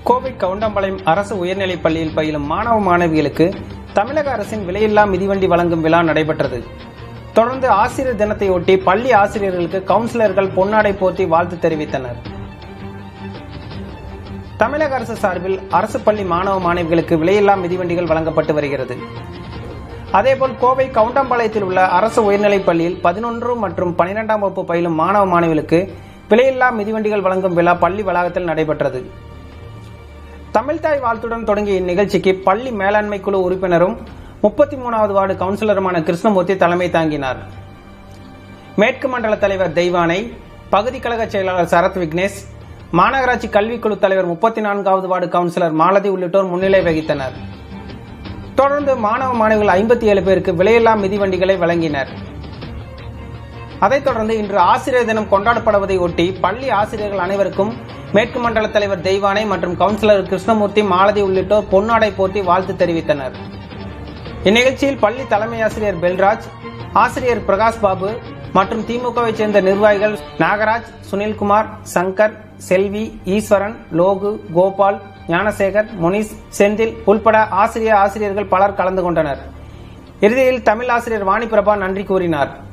கோவை கவுண்டம்பாளையம் அரசு உயர்நிலைப் பள்ளியில் பயிலும் மாணவ மாணவிகளுக்கு தமிழக அரசின் விலையில்லா மிதிவண்டி வழங்கும் விழா நடைபெற்றது தொடர்ந்து ஆசிரியர் தினத்தையொட்டி பள்ளி ஆசிரியர்களுக்கு கவுன்சிலர்கள் பொன்னாடை போர்த்தி வாழ்த்து தெரிவித்தனர் தமிழக அரசு சார்பில் அரசு பள்ளி மாணவ மாணவிகளுக்கு விலையில்லா மிதிவண்டிகள் வழங்கப்பட்டு வருகிறது அதேபோல் கோவை கவுண்டம்பாளையத்தில் உள்ள அரசு உயர்நிலைப் பள்ளியில் பதினொன்று மற்றும் பனிரெண்டாம் வகுப்பு பயிலும் மாணவ மாணவிகளுக்கு விலையில்லா மிதிவண்டிகள் வழங்கும் விழா பள்ளி வளாகத்தில் நடைபெற்றது தமிழ்தாய் வாழ்த்துடன் தொடங்கிய இந்நிகழ்ச்சிக்கு பள்ளி மேலாண்மை குழு உறுப்பினரும் முப்பத்தி மூணாவது வார்டு கவுன்சிலருமான கிருஷ்ணமூர்த்தி தலைமை தாங்கினார் மேற்கு மண்டல தலைவர் தெய்வானை பகுதி கழக செயலாளர் சரத் விக்னேஷ் மாநகராட்சி கல்விக்குழு தலைவர் முப்பத்தி நான்காவது வார்டு கவுன்சிலர் மாலதி உள்ளிட்டோர் முன்னிலை வகித்தனர் தொடர்ந்து மாணவ மாணவிகள் ஐம்பத்தி ஏழு பேருக்கு விலையில்லா மிதிவண்டிகளை வழங்கினர் அதைத் தொடர்ந்து இன்று ஆசிரியர் தினம் கொண்டாடப்படுவதை ஒட்டி பள்ளி ஆசிரியர்கள் அனைவருக்கும் மேற்கு மண்டல தலைவர் தெய்வானை மற்றும் கவுன்சிலர் கிருஷ்ணமூர்த்தி மாலதி உள்ளிட்டோர் பொன்னாடை போர்த்தி வாழ்த்து தெரிவித்தனர் இந்நிகழ்ச்சியில் பள்ளி தலைமை ஆசிரியர் பெல்ராஜ் ஆசிரியர் பிரகாஷ் பாபு மற்றும் திமுகவை சேர்ந்த நிர்வாகிகள் நாகராஜ் சுனில்குமார் சங்கர் செல்வி ஈஸ்வரன் லோகு கோபால் ஞானசேகர் முனிஸ் செந்தில் உள்பட ஆசிரிய ஆசிரியர்கள் பலர் கலந்து கொண்டனர் இறுதியில் தமிழ் ஆசிரியர் வாணி பிரபா நன்றி கூறினார்